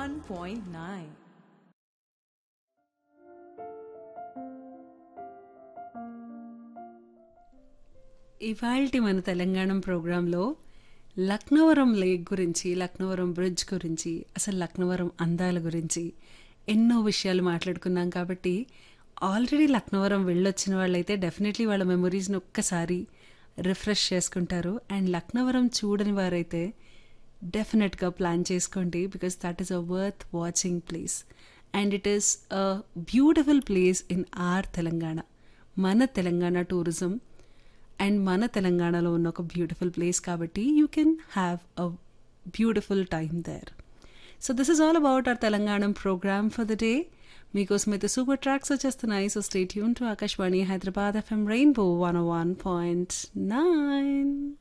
101.9. ఇవాల్టి మన తెలంగాణ ప్రోగ్రాంలో లక్నవరం లేక్ గురించి లక్నవరం బ్రిడ్జ్ గురించి అసలు లక్నవరం అందాల గురించి ఎన్నో విషయాలు మాట్లాడుకున్నాం కాబట్టి ఆల్రెడీ లక్నవరం వెళ్ళొచ్చిన వాళ్ళైతే డెఫినెట్లీ వాళ్ళ మెమొరీస్ని ఒక్కసారి రిఫ్రెష్ చేసుకుంటారు అండ్ లక్నవరం చూడని వారైతే డెఫినెట్గా ప్లాన్ చేసుకోండి because that is a worth watching place and it is a beautiful place in our Telangana మన తెలంగాణ టూరిజం అండ్ మన తెలంగాణలో ఉన్న ఒక బ్యూటిఫుల్ ప్లేస్ కాబట్టి you can have a beautiful time there so this is all about our Telangana program for the day మీకోసం అయితే super tracks వచ్చేస్తున్నాయి so stay యూన్ to Akashvani Hyderabad FM rainbow one one point nine